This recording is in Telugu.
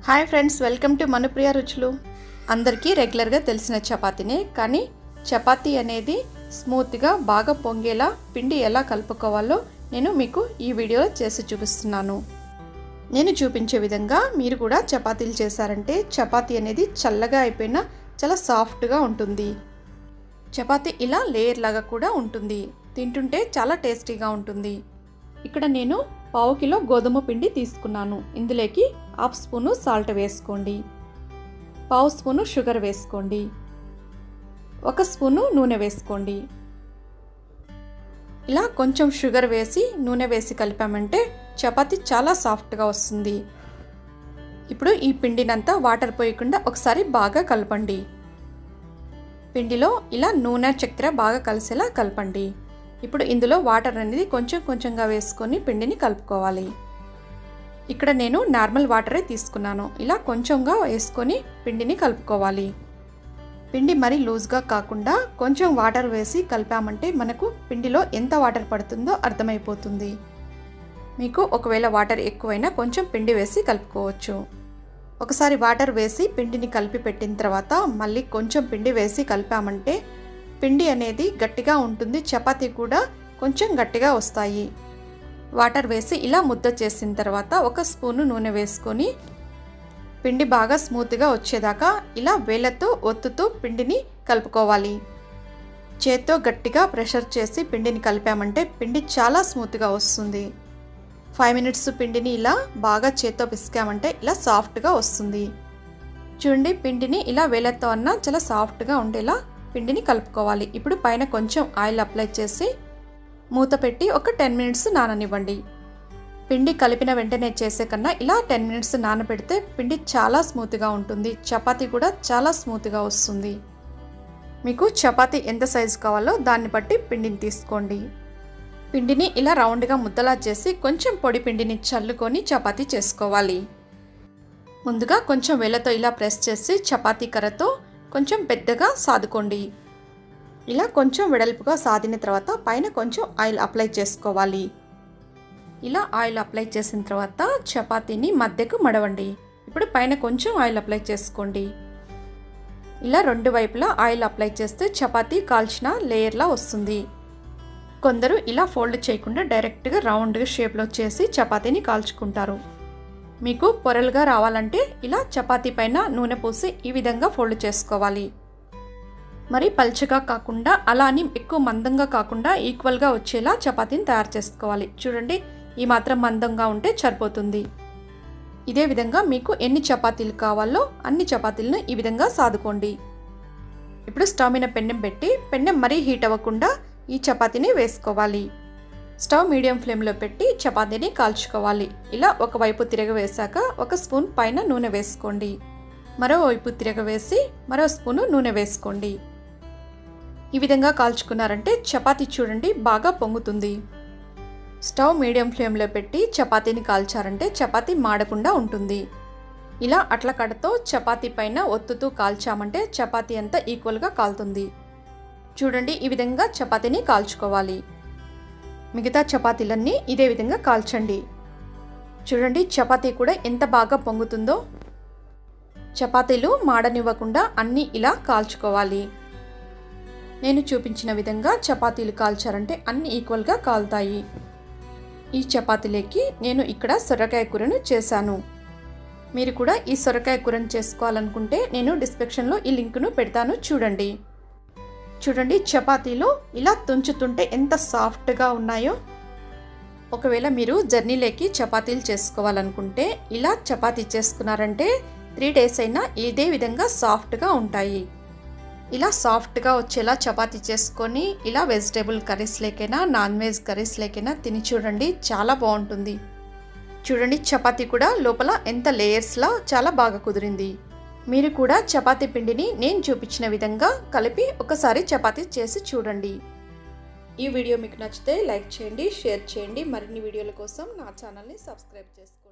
hi friends welcome to Manupriya రుచులు అందరికీ రెగ్యులర్గా తెలిసిన చపాతీనే కానీ చపాతీ అనేది స్మూత్గా బాగా పొంగేలా పిండి ఎలా కలుపుకోవాలో నేను మీకు ఈ వీడియోలో చేసి చూపిస్తున్నాను నేను చూపించే విధంగా మీరు కూడా చపాతీలు చేశారంటే చపాతీ అనేది చల్లగా అయిపోయినా చాలా సాఫ్ట్గా ఉంటుంది చపాతీ ఇలా లేయర్ లాగా కూడా ఉంటుంది తింటుంటే చాలా టేస్టీగా ఉంటుంది ఇక్కడ నేను పావు కిలో గోధుమ పిండి తీసుకున్నాను ఇందులోకి హాఫ్ స్పూను సాల్ట్ వేసుకోండి పావు స్పూను షుగర్ వేసుకోండి ఒక స్పూను నూనె వేసుకోండి ఇలా కొంచెం షుగర్ వేసి నూనె వేసి కలిపామంటే చపాతీ చాలా సాఫ్ట్గా వస్తుంది ఇప్పుడు ఈ పిండినంతా వాటర్ పోయకుండా ఒకసారి బాగా కలపండి పిండిలో ఇలా నూనె చక్కెర బాగా కలిసేలా కలపండి ఇప్పుడు ఇందులో వాటర్ అనేది కొంచెం కొంచెంగా వేసుకొని పిండిని కలుపుకోవాలి ఇక్కడ నేను నార్మల్ వాటరే తీసుకున్నాను ఇలా కొంచెంగా వేసుకొని పిండిని కలుపుకోవాలి పిండి మరీ లూజ్గా కాకుండా కొంచెం వాటర్ వేసి కలిపామంటే మనకు పిండిలో ఎంత వాటర్ పడుతుందో అర్థమైపోతుంది మీకు ఒకవేళ వాటర్ ఎక్కువైనా కొంచెం పిండి వేసి కలుపుకోవచ్చు ఒకసారి వాటర్ వేసి పిండిని కలిపి పెట్టిన తర్వాత మళ్ళీ కొంచెం పిండి వేసి కలిపామంటే పిండి అనేది గట్టిగా ఉంటుంది చపాతీ కూడా కొంచెం గట్టిగా వస్తాయి వాటర్ వేసి ఇలా ముద్ద చేసిన తర్వాత ఒక స్పూను నూనె వేసుకొని పిండి బాగా స్మూత్గా వచ్చేదాకా ఇలా వేళ్ళతో ఒత్తుతూ పిండిని కలుపుకోవాలి చేత్తో గట్టిగా ప్రెషర్ చేసి పిండిని కలిపామంటే పిండి చాలా స్మూత్గా వస్తుంది ఫైవ్ మినిట్స్ పిండిని ఇలా బాగా చేత్తో పిసికామంటే ఇలా సాఫ్ట్గా వస్తుంది చూడండి పిండిని ఇలా వేలతో అన్న చాలా సాఫ్ట్గా ఉండేలా పిండిని కలుపుకోవాలి ఇప్పుడు పైన కొంచెం ఆయిల్ అప్లై చేసి మూత పెట్టి ఒక టెన్ మినిట్స్ నాననివ్వండి పిండి కలిపిన వెంటనే చేసే కన్నా ఇలా టెన్ మినిట్స్ నానబెడితే పిండి చాలా స్మూత్గా ఉంటుంది చపాతీ కూడా చాలా స్మూత్గా వస్తుంది మీకు చపాతీ ఎంత సైజు కావాలో దాన్ని బట్టి పిండిని తీసుకోండి పిండిని ఇలా రౌండ్గా ముద్దలా చేసి కొంచెం పొడి పిండిని చల్లుకొని చపాతీ చేసుకోవాలి ముందుగా కొంచెం వేళ్ళతో ఇలా ప్రెస్ చేసి చపాతీ కర్రతో కొంచెం పెద్దగా సాదుకోండి ఇలా కొంచెం వెడల్పుగా సాదిన తర్వాత పైన కొంచెం ఆయిల్ అప్లై చేసుకోవాలి ఇలా ఆయిల్ అప్లై చేసిన తర్వాత చపాతీని మధ్యకు మడవండి ఇప్పుడు పైన కొంచెం ఆయిల్ అప్లై చేసుకోండి ఇలా రెండు వైపులా ఆయిల్ అప్లై చేస్తే చపాతీ కాల్చిన లేయర్లా వస్తుంది కొందరు ఇలా ఫోల్డ్ చేయకుండా డైరెక్ట్గా రౌండ్గా షేప్లో చేసి చపాతీని కాల్చుకుంటారు మీకు పొరలుగా రావాలంటే ఇలా చపాతీ పైన నూనె పోసి ఈ విధంగా ఫోల్డ్ చేసుకోవాలి మరి పల్చగా కాకుండా అలా అని ఎక్కువ మందంగా కాకుండా ఈక్వల్గా వచ్చేలా చపాతీని తయారు చేసుకోవాలి చూడండి ఈ మాత్రం మందంగా ఉంటే సరిపోతుంది ఇదే విధంగా మీకు ఎన్ని చపాతీలు కావాలో అన్ని చపాతీలను ఈ విధంగా సాదుకోండి ఇప్పుడు స్టవ్ మీద పెన్నెం పెట్టి పెన్నెం మరీ హీట్ అవ్వకుండా ఈ చపాతీని వేసుకోవాలి స్టవ్ మీడియం ఫ్లేమ్లో పెట్టి చపాతీని కాల్చుకోవాలి ఇలా ఒకవైపు తిరగవేశాక ఒక స్పూన్ పైన నూనె వేసుకోండి మరోవైపు తిరగవేసి మరో స్పూను నూనె వేసుకోండి ఈ విధంగా కాల్చుకున్నారంటే చపాతీ చూడండి బాగా పొంగుతుంది స్టవ్ మీడియం ఫ్లేమ్లో పెట్టి చపాతీని కాల్చారంటే చపాతీ మాడకుండా ఉంటుంది ఇలా అట్ల కడతో చపాతీ పైన ఒత్తుతూ కాల్చామంటే చపాతీ అంతా ఈక్వల్గా కాలుతుంది చూడండి ఈ విధంగా చపాతీని కాల్చుకోవాలి మిగతా చపాతీలన్నీ ఇదే విధంగా కాల్చండి చూడండి చపాతీ కూడా ఎంత బాగా పొంగుతుందో చపాతీలు మాడనివ్వకుండా అన్నీ ఇలా కాల్చుకోవాలి నేను చూపించిన విధంగా చపాతీలు కాల్చారంటే అన్ని ఈక్వల్గా కాలుతాయి ఈ చపాతీలోకి నేను ఇక్కడ సొరకాయ కూరను చేశాను మీరు కూడా ఈ సొరకాయ కూరను చేసుకోవాలనుకుంటే నేను డిస్క్రిప్షన్లో ఈ లింక్ను పెడతాను చూడండి చూడండి చపాతీలు ఇలా తుంచుతుంటే ఎంత సాఫ్ట్గా ఉన్నాయో ఒకవేళ మీరు జర్నీలోకి చపాతీలు చేసుకోవాలనుకుంటే ఇలా చపాతీ చేసుకున్నారంటే త్రీ డేస్ అయినా ఇదే విధంగా సాఫ్ట్గా ఉంటాయి ఇలా సాఫ్ట్గా వచ్చేలా చపాతీ చేసుకొని ఇలా వెజిటేబుల్ కర్రీస్ లేకైనా నాన్ వెజ్ కర్రీస్ లేకైనా తిని చూడండి చాలా బాగుంటుంది చూడండి చపాతీ కూడా లోపల ఎంత లేయర్స్లా చాలా బాగా కుదిరింది మీరు కూడా చపాతీ పిండిని నేను చూపించిన విధంగా కలిపి ఒకసారి చపాతీ చేసి చూడండి ఈ వీడియో మీకు నచ్చితే లైక్ చేయండి షేర్ చేయండి మరిన్ని వీడియోల కోసం నా ఛానల్ని సబ్స్క్రైబ్ చేసుకోండి